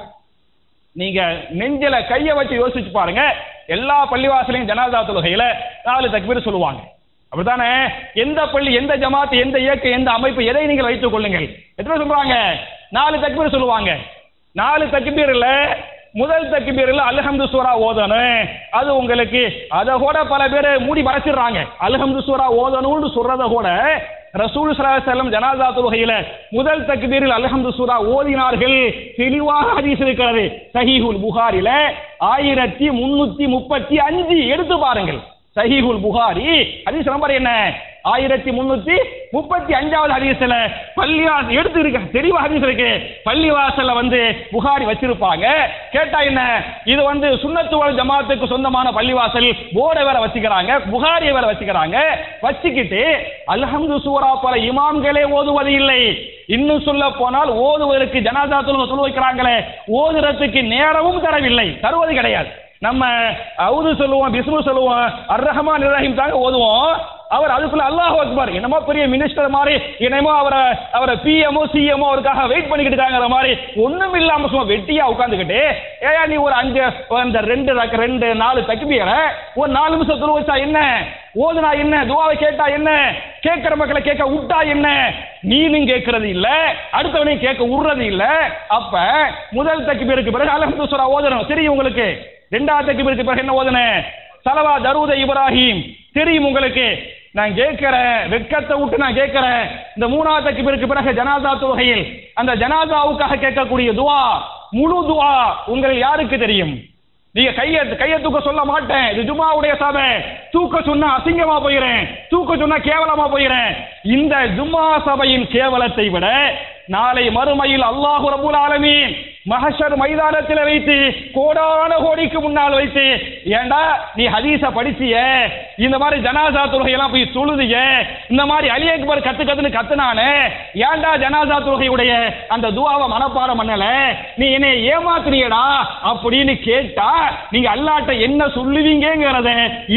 நீங்க நெஞ்சில கைய வச்சு யோசிச்சு பாருங்க எல்லா பள்ளிவாசலையும் ஜனாதா தொழுகையில நாலு தக்பீர் சொல்லுவாங்க அப்படித்தானே எந்த பள்ளி எந்த ஜமாத் எந்த இயக்கம் எந்த அமைப்பு எதை நீங்கள் வைத்துக் கொள்ளுங்கள் எத்தனை சொல்றாங்க நாலு தக்பீர் சொல்லுவாங்க நாலு தக்பீர்ல முதல் தக்பீர்ல அல்ஹம்து சூரா ஓதணும் அது உங்களுக்கு அதை கூட பல பேர் மூடி மறைச்சிடுறாங்க அல்ஹம்து சூரா ஓதணும்னு சொல்றத கூட ரசூல் சலாஹம் ஜனாதா தொழுகையில முதல் தக்பீரில் அல்ஹம்து சூரா ஓதினார்கள் தெளிவாக ஹதீஸ் இருக்கிறது சஹீஹுல் புகாரில ஆயிரத்தி முன்னூத்தி முப்பத்தி அஞ்சு எடுத்து பாருங்கள் சஹீஹுல் புகாரி ஹதீஸ் நம்பர் என்ன ஆயிரத்தி முன்னூத்தி முப்பத்தி அஞ்சாவது ஹதீஸ்ல பள்ளிவாசல் எடுத்து இருக்க தெளிவா ஹதீஸ் இருக்கு பள்ளிவாசல்ல வந்து புகாரி வச்சிருப்பாங்க கேட்டா என்ன இது வந்து சுன்னத்து வல் ஜமாத்துக்கு சொந்தமான பள்ளிவாசல் போர்டை வேற வச்சுக்கிறாங்க புகாரியை வேற வச்சுக்கிறாங்க வச்சுக்கிட்டு அல்ஹம்து சூரா பல இமாம்களே ஓதுவது இல்லை இன்னும் சொல்ல போனால் ஓதுவதற்கு ஜனாதா தொழுகை தொழு வைக்கிறாங்களே ஓதுறதுக்கு நேரமும் தரவில்லை தருவது கிடையாது நம்ம அவுது சொல்லுவோம் பிஸ்மு சொல்லுவோம் அர் ரஹ்மான் ரஹீம் தாங்க ஓதுவோம் அவர் அதுக்குள்ள அல்லாஹ் அக்பர் என்னமோ பெரிய மினிஸ்டர் மாதிரி என்னமோ அவரை அவரை பிஎம்ஓ சிஎம்ஓ அவருக்காக வெயிட் பண்ணிக்கிட்டு இருக்காங்கிற மாதிரி ஒண்ணும் இல்லாம சும்மா வெட்டியா உட்காந்துக்கிட்டு ஏயா நீ ஒரு அஞ்சு அந்த ரெண்டு ரக்க- ரெண்டு நாலு தக்குபியற ஒரு நாலு நிமிஷம் துரு வச்சா என்ன ஓதுனா என்ன துவாவை கேட்டா என்ன கேட்கிற மக்களை கேட்க விட்டா என்ன நீனும் கேட்கறது இல்ல அடுத்தவனையும் கேட்க விடுறது இல்ல அப்ப முதல் தக்குபீருக்கு பிறகு அலஹம்து சூரா ஓதணும் தெரியும் உங்களுக்கு ரெண்டாவது தக்குபீருக்கு பிறகு என்ன ஓதுனேன் சலவா தரூத இப்ராஹிம் தெரியும் உங்களுக்கு நான் கேட்கிறேன் வெட்கத்தை விட்டு நான் கேட்கிறேன் இந்த மூணாவது தக்பீருக்கு பிறகு ஜனாதா தொகையில் அந்த ஜனாதாவுக்காக கேட்கக்கூடிய துவா முழு துவா உங்கள் யாருக்கு தெரியும் நீங்க கைய கைய தூக்க சொல்ல மாட்டேன் இது ஜும்மாவுடைய சபை தூக்க சொன்னா அசிங்கமா போயிறேன் தூக்க சொன்னா கேவலமா போயிறேன் இந்த ஜும்மா சபையின் கேவலத்தை விட நாளை மறுமையில் அல்லாஹு ரபுல் ஆலமீன் மஹஷர் மைதானத்தில் வைத்து கோடான கோடிக்கு முன்னால் வைத்து ஏண்டா நீ ஹதீஸ படிச்சிய இந்த மாதிரி ஜனாசா தொழுகையெல்லாம் போய் தொழுதிய இந்த மாதிரி அலி அக்பர் கத்து கத்துன்னு கத்துனானே ஏண்டா ஜனாசா தொழுகையுடைய அந்த துவாவை மனப்பாடம் பண்ணல நீ என்னை ஏமாத்துறியடா அப்படின்னு கேட்டா நீங்க அல்லாட்ட என்ன சொல்லுவீங்கங்கிறத இப்பவே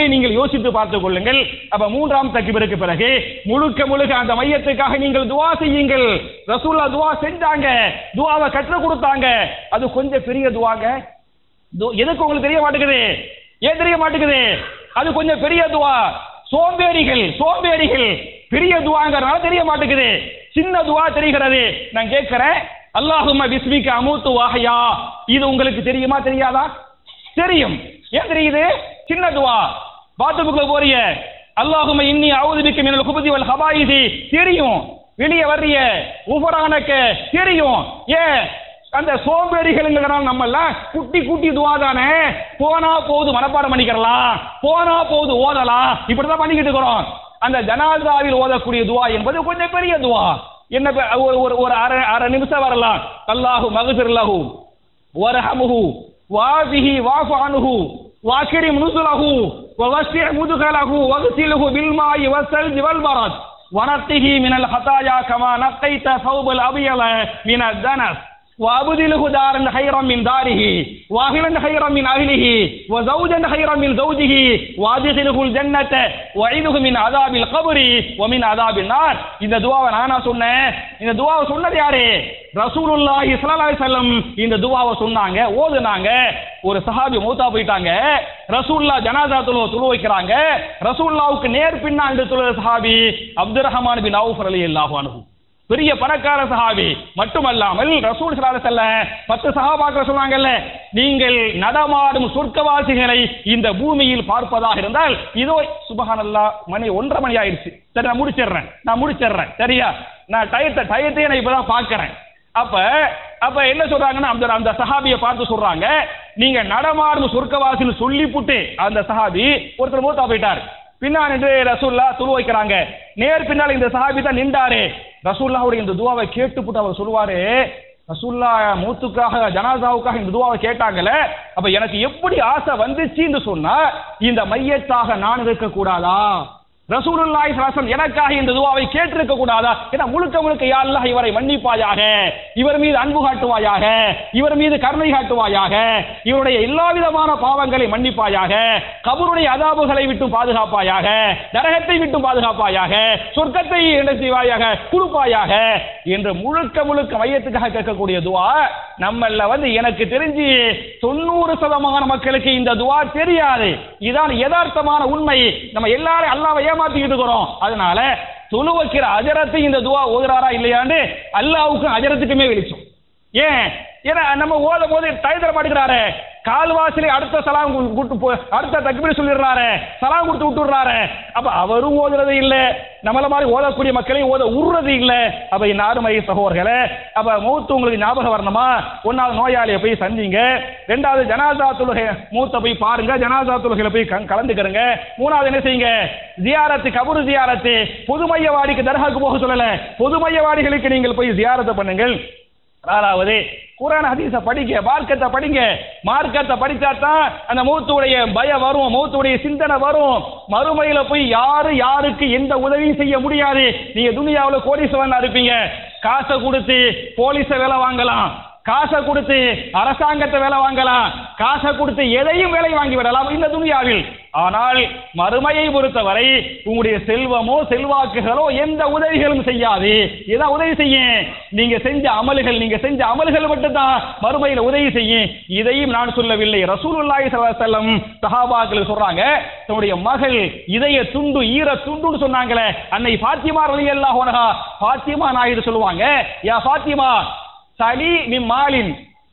நீங்கள் யோசித்து பார்த்துக் கொள்ளுங்கள் அப்ப மூன்றாம் தக்பீருக்கு பிறகு முழுக்க முழுக்க அந்த மையத்துக்காக நீங்கள் துவா செய்யுங்கள் ரசூல்லா துவா செஞ்சாங்க துவாவை கற்றுக் கொடுத்தாங்க அது கொஞ்சம் பெரிய துவாங்க து- எதுக்கு உங்களுக்கு தெரிய மாட்டேங்குது ஏன் தெரிய மாட்டேங்குது அது கொஞ்சம் பெரிய துவா சோம்பேறிகள் சோம்பேறிகள் பெரிய துவாங்கிறனால தெரிய மாட்டேங்குது சின்ன துவா தெரிகிறது நான் கேட்கிறேன் அல்லாஹும்ம பிஸ்மிக்க அமூத்து வாஹயா இது உங்களுக்கு தெரியுமா தெரியாதா தெரியும் ஏன் தெரியுது சின்ன துவா பாத்ரூமுக்குள்ள போறிய அல்லாஹும்ம இன்னி அவுது பிக்க மினல் குபதி வல் ஹபாயிசி தெரியும் வெளியே வர்றிய உபரானக்க தெரியும் ஏன் அந்த சோம்பேறிகளுங்கிறனால நம்ம எல்லாம் குட்டி குட்டி துவா தானே போனா போது மனப்பாடம் பண்ணிக்கிறலாம் போனா போது ஓதலாம் இப்படிதான் பண்ணிக்கிட்டு இருக்கிறோம் அந்த ஜனாதாவில் ஓதக்கூடிய துவா என்பது கொஞ்சம் பெரிய துவா என்ன பெ- ஒரு ஒரு ஒரு அரை அரை நிமிஷம் வரலாம் அல்லாஹு மகசிர் லஹு வரஹமுஹு வாபிஹி வாஃபு அன்ஹு வாக்கிரிம் நுசுலஹு ووسع مدخله واغسله بالماء والثلج والبرد ونقه من الخطايا كما نقيت ثوب الابيض من الدنس وابدله دارا خيرا من داره واهلا خيرا من اهله وزوجا خيرا من زوجه وادخله الجنه وعيده من عذاب القبر ومن عذاب النار இந்த துவாவை நானா சொன்னேன் இந்த துவாவை சொன்னது யாரு ரசூலுல்லாஹி ஸல்லல்லாஹு அலைஹி வஸல்லம் இந்த துவாவை சொன்னாங்க ஓதுனாங்க ஒரு சஹாபி மூத்தா போயிட்டாங்க ரசூல்லா ஜனாசா தொழு தொழு வைக்கிறாங்க ரசூல்லாவுக்கு நேர் பின்னாண்டு தொழுத சஹாபி அப்துர் ரஹ்மான் பின் அவுஃப் ரலியல்லாஹு அன்ஹு பெரிய பணக்கார சஹாபி மட்டுமல்லாமல் ரசூல் ஸல்லல்லாஹு அலைஹி வஸல்லம் பத்து சஹாபாக்கள் சொன்னாங்கல்ல நீங்கள் நடமாடும் சொர்க்கவாசிகளை இந்த பூமியில் பார்ப்பதாக இருந்தால் இதோ சுபஹானல்லாஹ் மணி ஒன்றரை மணி ஆயிடுச்சு சரி நான் முடிச்சிடுறேன் நான் முடிச்சிடுறேன் சரியா நான் டயத்தை டயத்தையே நான் இப்பதான் பார்க்கறேன் அப்ப அப்ப என்ன சொல்றாங்கன்னா அந்த அந்த சஹாபியை பார்த்து சொல்றாங்க நீங்க நடமாடும் சொர்க்கவாசின்னு சொல்லிப்புட்டு அந்த சஹாபி ஒருத்தர் மூத்தா போயிட்டார் பின்னாடி நின்று ரசூல்லா துரு வைக்கிறாங்க நேர் பின்னால் இந்த சஹாபி தான் நின்றாரு ரசூல்லாவுடைய இந்த துவாவை கேட்டுப்புட்டு அவர் சொல்லுவாரு ரசூல்லா மூத்துக்காக ஜனாசாவுக்காக இந்த துவாவை கேட்டாங்கல்ல அப்ப எனக்கு எப்படி ஆசை வந்துச்சுன்னு சொன்னா இந்த மையத்தாக நான் இருக்க கூடாதா ரசூலுல்லாஹி ஸல்லல்லாஹு அலைஹி வஸல்லம் எனக்காக இந்த துவாவை கேட்டிருக்க கூடாதா ஏன்னா முழுக்க முழுக்க யா அல்லாஹ் இவரை மன்னிப்பாயாக இவர் மீது அன்பு காட்டுவாயாக இவர் மீது கருணை காட்டுவாயாக இவருடைய எல்லா விதமான பாவங்களை மன்னிப்பாயாக கபருடைய அதாபுகளை விட்டு பாதுகாப்பாயாக நரகத்தை விட்டு பாதுகாப்பாயாக சொர்க்கத்தை என்ன செய்வாயாக கொடுப்பாயாக என்று முழுக்க முழுக்க மையத்துக்காக கேட்கக்கூடிய துவா நம்மள வந்து எனக்கு தெரிஞ்சு தொண்ணூறு சதமான மக்களுக்கு இந்த துவா தெரியாது இதான் யதார்த்தமான உண்மை நம்ம எல்லாரும் அல்லாவை ஏமாத்திக்கிட்டு இருக்கிறோம் அதனால தொழு வைக்கிற அஜரத்தை இந்த துவா ஓதுறாரா இல்லையான்னு அல்லாவுக்கும் அஜரத்துக்குமே வெளிச்சம் ஏன் ஏன்னா நம்ம ஓதும் போது டயத்தில் மாட்டுக்கிறாரு கால்வாசிலே அடுத்த சலாம் கு- கூட்டு போ அடுத்த தக்பீர் சொல்லிடுறாரு சலாம் கொடுத்து விட்டுடுறாரு அப்ப அவரும் ஓதுறது இல்ல நம்மள மாதிரி ஓதக்கூடிய மக்களையும் ஓத உருறது இல்ல அப்ப இந்த ஆறுமை சகோதரர்களே அப்ப மூத்து உங்களுக்கு ஞாபகம் வரணுமா ஒன்னாவது நோயாளியை போய் சந்திங்க ரெண்டாவது ஜனாதா தொழுகை மூத்த போய் பாருங்க ஜனாதா தொழுகையில போய் கல- கலந்துக்கிறங்க மூணாவது என்ன செய்யுங்க ஜியாரத்து கபரு ஜியாரத்து பொதுமையவாடிக்கு தர்காக்கு போக சொல்லல பொதுமையவாடிகளுக்கு நீங்கள் போய் ஜியாரத்தை பண்ணுங்கள் நாலாவது குரான் ஹதீஸ படிங்க மார்க்கத்தை படிங்க மார்க்கத்தை படிச்சா தான் அந்த மூத்துடைய பயம் வரும் மூத்துடைய சிந்தனை வரும் மறுமையில போய் யாரு யாருக்கு எந்த உதவியும் செய்ய முடியாது நீங்க துனியாவுல கோடீஸ்வரனா இருப்பீங்க காசை கொடுத்து போலீஸ வேலை வாங்கலாம் காசை கொடுத்து அரசாங்கத்தை வேலை வாங்கலாம் காசை கொடுத்து எதையும் வேலை வாங்கி விடலாம் இந்த துனியாவில் ஆனால் மறுமையை பொறுத்தவரை உங்களுடைய செல்வமோ செல்வாக்குகளோ எந்த உதவிகளும் செய்யாது ஏதாவது உதவி செய்யும் நீங்க செஞ்ச அமல்கள் நீங்க செஞ்ச அமல்கள் மட்டும்தான் மறுமையில் உதவி செய்யும் இதையும் நான் சொல்லவில்லை ரசூலுல்லாஹி ஸல்லல்லாஹு அலைஹி வஸல்லம் சஹாபாக்கள் சொல்றாங்க தன்னுடைய மகள் இதய துண்டு ஈர துண்டுன்னு சொன்னாங்களே அன்னை ஃபாத்திமா ரலியல்லாஹு அன்ஹா ஃபாத்திமா நாயுடு சொல்லுவாங்க யா ஃபாத்திமா சலி மின் மாலின்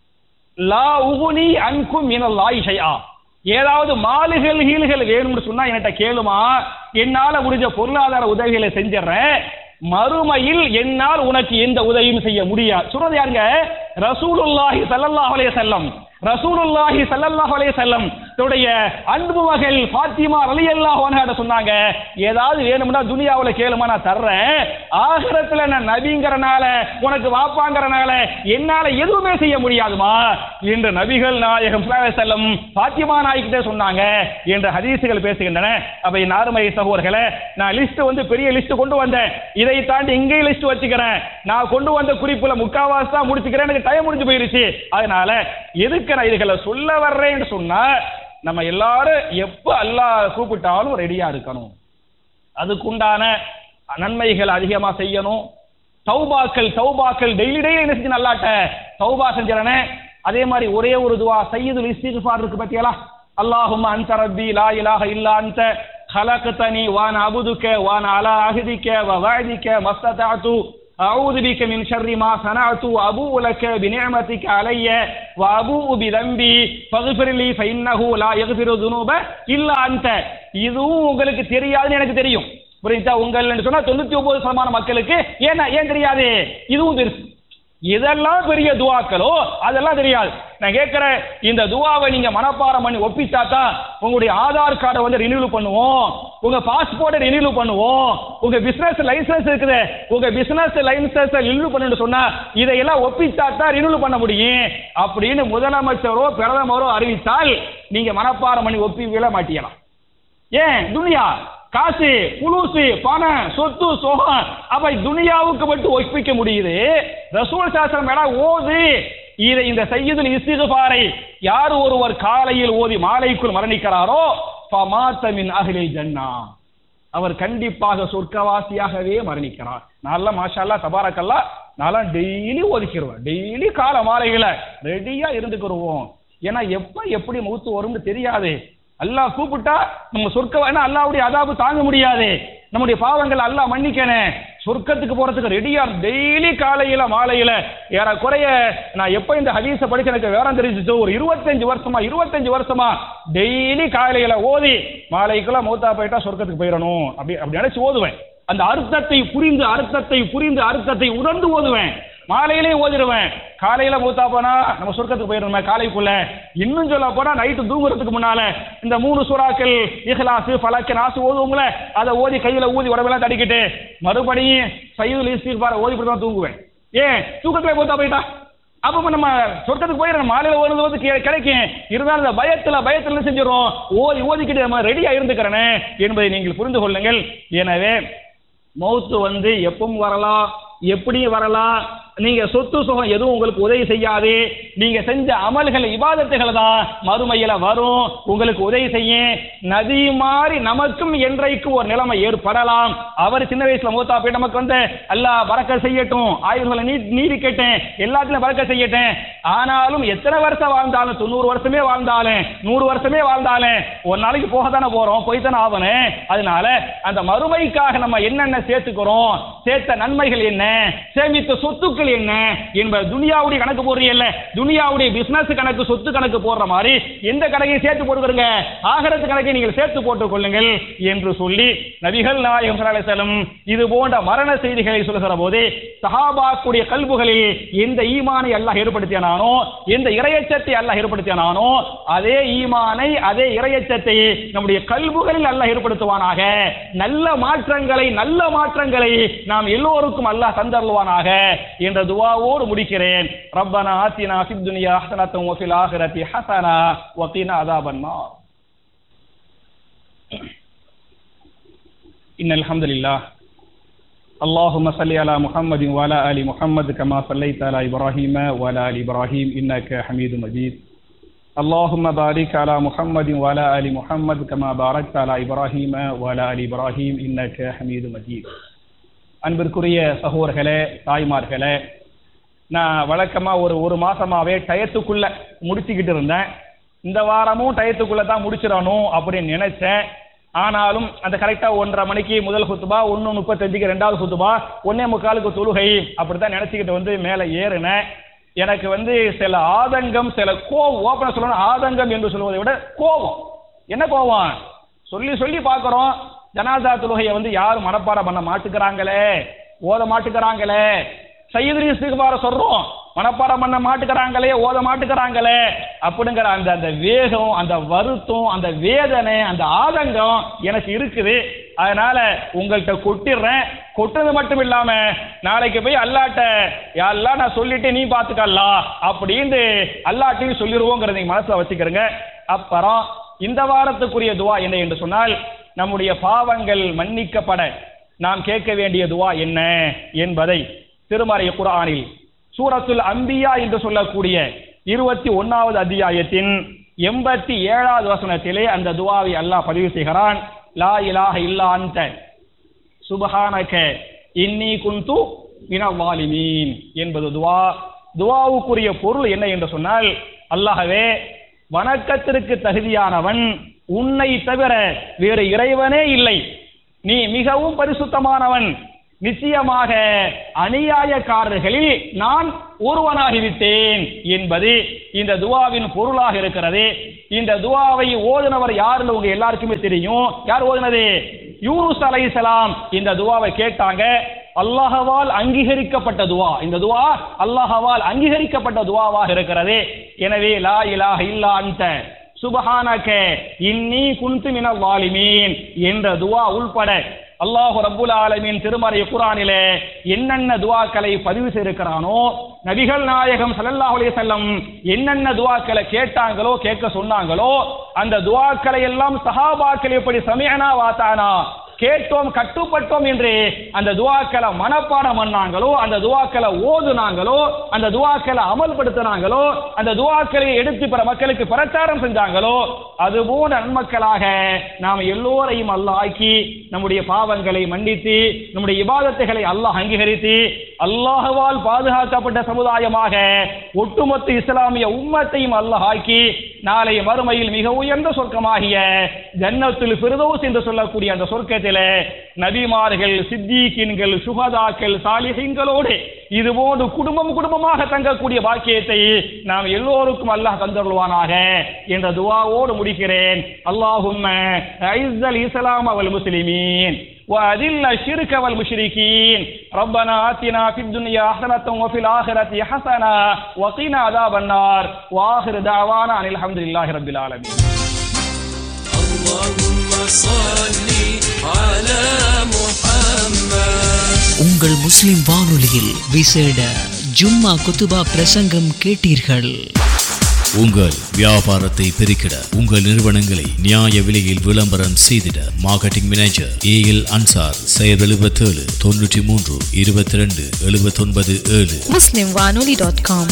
லா உகுனி அன்கும் மினல்லாஹி ஷைஆ ஏதாவது மாலுகள் ஹீல்கள் வேணும்னு சொன்னா என்கிட்ட கேளுமா என்னால முடிஞ்ச பொருளாதார உதவிகளை செஞ்சிடறேன் மறுமையில் என்னால் உனக்கு எந்த உதவியும் செய்ய முடியாது சொல்றது யாருங்க ரசூலுல்லாஹி ஸல்லல்லாஹு அலைஹி வஸல்லம் ரசூலுல்லாஹி ஸல்லல்லாஹு அலைஹி வஸல்லம் தன்னுடைய அன்பு மகள் ஃபாத்திமா ரலியல்லாஹு அன்ஹா சொன்னாங்க ஏதாவது வேணும்னா துனியாவுல கேளுமா நான் தர்றேன் ஆகிரத்துல நான் நபிங்கறனால உனக்கு வாப்பாங்கறனால என்னால எதுவுமே செய்ய முடியாதுமா என்று நபிகள் நாயகம் ஸல்லல்லாஹு அலைஹி வஸல்லம் ஃபாத்திமா நாய்கிட்ட சொன்னாங்க என்ற ஹதீசுகள் பேசுகின்றன அப்ப என் அருமை சகோதரர்களே நான் லிஸ்ட் வந்து பெரிய லிஸ்ட் கொண்டு வந்தேன் இதை தாண்டி இங்கேயும் லிஸ்ட் வச்சுக்கிறேன் நான் கொண்டு வந்த குறிப்புல முக்காவாசி தான் முடிச்சுக்கிறேன் எனக்கு டைம் முடிஞ்சு போயிருச்சு அதனால எதுக்கு நான் இதுகளை சொல்ல வர்றேன்னு சொன்னா நம்ம எல்லாரும் எப்ப அல்லாஹ் கூப்பிட்டாலும் ரெடியா இருக்கணும் அதுக்குண்டான நன்மைகள் அதிகமா செய்யணும் தௌபாக்கள் தௌபாக்கள் டெய்லி டெய்லி என்ன செஞ்சு நல்லாட்ட தௌபா செஞ்சிடனே அதே மாதிரி ஒரே ஒரு துவா சையதுல் இஸ்திக்ஃபார் இருக்கு பத்தியலா அல்லாஹும்ம அன்த ரப்பி லா இலாஹ இல்லா அன்த خلقتني وانا عبدك وانا على عهدك ووعدك ما استطعت أعوذ بك من شر ما صنعت وأبوء لك بنعمتك علي وأبوء بذنبي فاغفر لي فإنه لا يغفر الذنوب إلا أنت இதுவும் உங்களுக்கு தெரியாதுன்னு எனக்கு தெரியும் புரியுதா உங்கள் சொன்னா தொண்ணூத்தி ஒன்பது சதமான மக்களுக்கு ஏன்னா ஏன் தெரியாது இதுவும் பெருசு இதெல்லாம் பெரிய துவாக்களோ அதெல்லாம் தெரியாது நான் கேட்கிறேன் இந்த துவாவை நீங்க மனப்பாடம் பண்ணி ஒப்பித்தா தான் உங்களுடைய ஆதார் கார்டை வந்து ரினியூவல் பண்ணுவோம் உங்க பாஸ்போர்ட்டை ரினியூவல் பண்ணுவோம் உங்க பிசினஸ் லைசன்ஸ் இருக்குது உங்க பிசினஸ் லைசன்ஸ் ரினியூவல் பண்ணு சொன்னா இதையெல்லாம் ஒப்பித்தா தான் ரினியூவல் பண்ண முடியும் அப்படின்னு முதலமைச்சரோ பிரதமரோ அறிவித்தால் நீங்க மனப்பாடம் பண்ணி ஒப்பி மாட்டியலாம் ஏன் துனியா காசு புலுசு பணம் சொத்து சோகம் அப்ப துனியாவுக்கு மட்டும் ஒப்பிக்க முடியுது ரசூல் சாஸ்திரம் மேல ஓது இதை இந்த செய்யுதல் இஸ்திகுபாரை யார் ஒருவர் காலையில் ஓதி மாலைக்குள் மரணிக்கிறாரோ ஃபமாத்தமின் அஹ்லில் ஜன்னா அவர் கண்டிப்பாக சொர்க்கவாசியாகவே மரணிக்கிறார் நல்ல மாஷால்லா தபாரக்கல்லா நான்லாம் டெய்லி ஒதுக்கிடுவேன் டெய்லி கால மாலைகளை ரெடியா இருந்துக்கிடுவோம் ஏன்னா எப்ப எப்படி மூத்து வரும்னு தெரியாது அல்லாஹ் கூப்பிட்டா நம்ம சொர்க்க ஏன்னா அல்லாவுடைய அதாபு தாங்க முடியாது நம்முடைய பாவங்கள் அல்லாஹ் மன்னிக்கணும் சொர்க்கத்துக்கு போறதுக்கு ரெடியா டெய்லி காலையில மாலையில ஏறக்குறைய நான் எப்ப இந்த ஹதீஸ படிச்சு எனக்கு வேற தெரிஞ்சிச்சோ ஒரு இருபத்தஞ்சு வருஷமா இருபத்தஞ்சு வருஷமா டெய்லி காலையில ஓதி மாலைக்குள்ள மூத்தா போயிட்டா சொர்க்கத்துக்கு போயிடணும் அப்படி அப்படி நினைச்சு ஓதுவேன் அந்த அர்த்தத்தை புரிந்து அர்த்தத்தை புரிந்து அர்த்தத்தை உணர்ந்து ஓதுவேன் மாலையிலே ஓதிடுவேன் காலையில மூத்தா போனா நம்ம சொர்க்கத்துக்கு போயிடுமே காலைக்குள்ள இன்னும் சொல்ல போனா நைட்டு தூங்குறதுக்கு முன்னால இந்த மூணு சூறாக்கள் இஹ்லாசு ஃபலக்கு நாசு ஓதுவோங்கள அதை ஓதி கையில ஊதி உடம்பெல்லாம் தடிக்கிட்டு மறுபடியும் சைதுல் இஸ்திஃபார ஓதி தான் தூங்குவேன் ஏன் தூக்கத்துல மூத்தா போயிட்டா அப்ப நம்ம சொர்க்கத்துக்கு போயிடணும் மாலையில ஓடுறது வந்து கி- கிடைக்கும் இருந்தாலும் இந்த பயத்துல பயத்துல என்ன செஞ்சிடும் ஓதி ஓதிக்கிட்டு நம்ம ரெடியா இருந்துக்கிறனே என்பதை நீங்கள் புரிந்து கொள்ளுங்கள் எனவே மௌத்து வந்து எப்பவும் வரலாம் எப்படியும் வரலாம் நீங்க சொத்து சுகம் எதுவும் உங்களுக்கு உதவி செய்யாது நீங்க செஞ்ச அமல்கள் இபாதத்துகள் தான் மறுமையில வரும் உங்களுக்கு உதவி செய்யும் நதி மாதிரி நமக்கும் என்றைக்கும் ஒரு நிலைமை ஏற்படலாம் அவர் சின்ன வயசுல மூத்தா போய் நமக்கு வந்து அல்லாஹ் பறக்க செய்யட்டும் ஆயுதங்களை நீ நீடிக்கட்டும் எல்லாத்துலயும் பறக்க செய்யட்டும் ஆனாலும் எத்தனை வருஷம் வாழ்ந்தாலும் தொண்ணூறு வருஷமே வாழ்ந்தாலும் நூறு வருஷமே வாழ்ந்தாலும் ஒரு நாளைக்கு போக தானே போறோம் போய் தானே ஆகணும் அதனால அந்த மறுமைக்காக நம்ம என்னென்ன சேர்த்துக்கிறோம் சேர்த்த நன்மைகள் என்ன சேமித்த சொத்துக்கள் என்ன என்பது துனியாவுடைய கணக்கு போடுறீல்ல துனியாவுடைய பிசினஸ் கணக்கு சொத்து கணக்கு போடுற மாதிரி எந்த கணக்கையும் சேர்த்து போட்டுக்கிறங்க ஆகரத்து கணக்கை நீங்கள் சேர்த்து போட்டுக் கொள்ளுங்கள் என்று சொல்லி நபிகள் நாயகம் ஸல்லல்லாஹு அலைஹி வஸல்லம் இது போன்ற மரண செய்திகளை சொல்லுகிற போது சஹாபாக்குடைய கல்புகளில் எந்த ஈமானை அல்லாஹ் ஏற்படுத்தினானோ எந்த இரையச்சத்தை அல்லாஹ் ஏற்படுத்தினானோ அதே ஈமானை அதே இரையச்சத்தை நம்முடைய கல்புகளில் அல்லாஹ் ஏற்படுத்துவானாக நல்ல மாற்றங்களை நல்ல மாற்றங்களை நாம் எல்லோருக்கும் அல்லாஹ் தந்தருவானாக என்ற துவாவோடு முடிக்கிறேன் ரப்பனா ஆத்தினா ஃபித் துனியா ஹஸனத்தம் வஃபில் ஆஹிரத்தி ஹஸனா வகீனா அதாபன் நார் إن الحمد لله اللهم صل على محمد وعلى آل محمد كما صليت على إبراهيم وعلى آل إبراهيم إنك حميد مجيد اللهم بارك على محمد وعلى آل محمد كما باركت على إبراهيم وعلى آل إبراهيم إنك حميد مجيد அன்பிற்குரிய சகோதரர்களே தாய்மார்களே நான் வழக்கமா ஒரு ஒரு மாசமாவே டயத்துக்குள்ள முடிச்சுக்கிட்டு இருந்தேன் இந்த வாரமும் டயத்துக்குள்ள தான் முடிச்சிடணும் அப்படின்னு நினைச்சேன் ஆனாலும் அந்த கரெக்டா ஒன்றரை மணிக்கு முதல் குத்துபா ஒன்று முப்பத்தஞ்சுக்கு ரெண்டாவது குத்துபா ஒன்னே முக்காலுக்கு தொழுகை அப்படித்தான் நினைச்சுக்கிட்டு வந்து மேலே ஏறினேன் எனக்கு வந்து சில ஆதங்கம் சில கோபம் ஓப்பனா சொல்லணும் ஆதங்கம் என்று சொல்வதை விட கோபம் என்ன கோபம் சொல்லி சொல்லி பார்க்குறோம் ஜனாதா தொழுகையை வந்து யாரும் மனப்பாடம் பண்ண மாட்டுக்கிறாங்களே ஓத மாட்டுக்கிறாங்களே சையதுரி இஸ்திக்பார சொல்றோம் மனப்பாடம் பண்ண மாட்டுக்கிறாங்களே ஓத மாட்டுக்கிறாங்களே அப்படிங்கிற அந்த அந்த வேகம் அந்த வருத்தம் அந்த வேதனை அந்த ஆதங்கம் எனக்கு இருக்குது அதனால உங்கள்கிட்ட கொட்டிடுறேன் கொட்டுறது மட்டும் இல்லாம நாளைக்கு போய் அல்லாட்ட யாரெல்லாம் நான் சொல்லிட்டு நீ பாத்துக்கல்லா அப்படின்னு அல்லாட்டையும் சொல்லிடுவோங்கிறத நீங்க மனசுல வச்சுக்கிறங்க அப்புறம் இந்த வாரத்துக்குரிய துவா என்ன என்று சொன்னால் நம்முடைய பாவங்கள் மன்னிக்கப்பட நாம் கேட்க வேண்டிய துவா என்ன என்பதை திருமறை குர்ஆனில் சூரத்துல் அம்பியா என்று சொல்லக்கூடிய இருபத்தி ஒன்னாவது அத்தியாயத்தின் எண்பத்தி ஏழாவது வசனத்திலே அந்த துவாவை அல்லாஹ் பதிவு செய்கிறான் லா இலாஹ இல்லா அன்த சுபஹானக இன்னி குந்து மினவாலிமீன் என்பது துவா துவாவுக்குரிய பொருள் என்ன என்று சொன்னால் அல்லாஹ்வே வணக்கத்திற்கு தகுதியானவன் உன்னை தவிர வேறு இறைவனே இல்லை நீ மிகவும் பரிசுத்தமானவன் நிச்சயமாக அநியாயக்காரர்களில் நான் ஒருவனாகிவிட்டேன் என்பது இந்த துவாவின் பொருளாக இருக்கிறது இந்த துவாவை ஓதுனவர் யாருன்னு உங்க எல்லாருக்குமே தெரியும் யார் ஓதுனது யூனுஸ் அலைஹிஸ்ஸலாம் இந்த துவாவை கேட்டாங்க அல்லாஹ்வால் அங்கீகரிக்கப்பட்ட துவா இந்த துவா அல்லாஹ்வால் அங்கீகரிக்கப்பட்ட துவாவாக இருக்கிறது எனவே லா இலாஹ இல்லா அன்த சுபஹானக இன்னி குன்து மினல் வாலிமீன் என்ற துவா உள்பட அல்லாஹு ரப்புல் ஆலமீன் திருமறை குர்ஆனிலே என்னென்ன துவாக்களை பதிவு செய்திருக்கிறானோ நபிகள் நாயகம் ஸல்லல்லாஹு அலைஹி வஸல்லம் என்னென்ன துவாக்களை கேட்டாங்களோ கேட்க சொன்னாங்களோ அந்த துவாக்களை எல்லாம் சஹாபாக்கள் எப்படி சமிஅனா வாத்தானா கேட்டோம் கட்டுப்பட்டோம் என்று அந்த துவாக்களை மனப்பாடம் பண்ணாங்களோ அந்த துவாக்களை ஓதுனாங்களோ அந்த துவாக்களை அமல்படுத்தினாங்களோ அந்த துவாக்களை எடுத்து பிற மக்களுக்கு பிரச்சாரம் செஞ்சாங்களோ அது போன்ற நன்மக்களாக நாம் எல்லோரையும் அல்லாஹ் ஆக்கி நம்முடைய பாவங்களை மன்னித்து நம்முடைய இபாதத்துகளை அல்லாஹ் அங்கீகரித்து அல்லாஹ்வால் பாதுகாக்கப்பட்ட சமுதாயமாக ஒட்டுமொத்த இஸ்லாமிய உம்மத்தையும் அல்லாஹ் ஆக்கி நாளை மறுமையில் மிக உயர்ந்த சொர்க்கமாகிய ஜன்னத்துல் ஃபிர்தௌஸ் என்று சொல்லக்கூடிய அந்த சொர்க்கத்திலே நபிமார்கள் சித்திகீன்கள் சுகதாக்கள் சாலிஹீன்களோடு இதுபோன்று குடும்பம் குடும்பமாக தங்கக்கூடிய பாக்கியத்தை நாம் எல்லோருக்கும் அல்லாஹ் தந்தருள்வானாக என்ற துவாவோடு முடிக்கிறேன் அல்லாஹும்ம ஐஸல் இஸ்லாம் அவல் முஸ்லிமீன் وأذل الشرك والمشركين ربنا آتنا في الدنيا حسنة وفي الآخرة حسنة وقنا عذاب النار وآخر دعوانا أن الحمد لله رب العالمين اللهم صل على محمد உங்கள் முஸ்லிம் வானொலியில் விசேட ஜும்மா குத்துபா பிரசங்கம் கேட்டீர்கள் உங்கள் வியாபாரத்தை பெருக்கிட உங்கள் நிறுவனங்களை நியாய விலையில் விளம்பரம் செய்திட marketing manager A L Ansar செயல் எழுபத்தேழு தொண்ணூற்றி மூன்று இருபத்தி ரெண்டு எழுபத்தொன்பது ஏழு muslimwanoli.com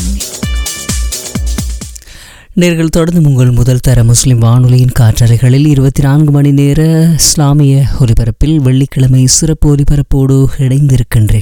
நேர்கள் தொடர்ந்து உங்கள் முதல் தர முஸ்லிம் வானொலியின் காற்றறைகளில் இருபத்தி நான்கு மணி நேர இஸ்லாமிய ஒலிபரப்பில் வெள்ளிக்கிழமை சிறப்பு ஒலிபரப்போடு இணைந்திருக்கின்றீர்கள்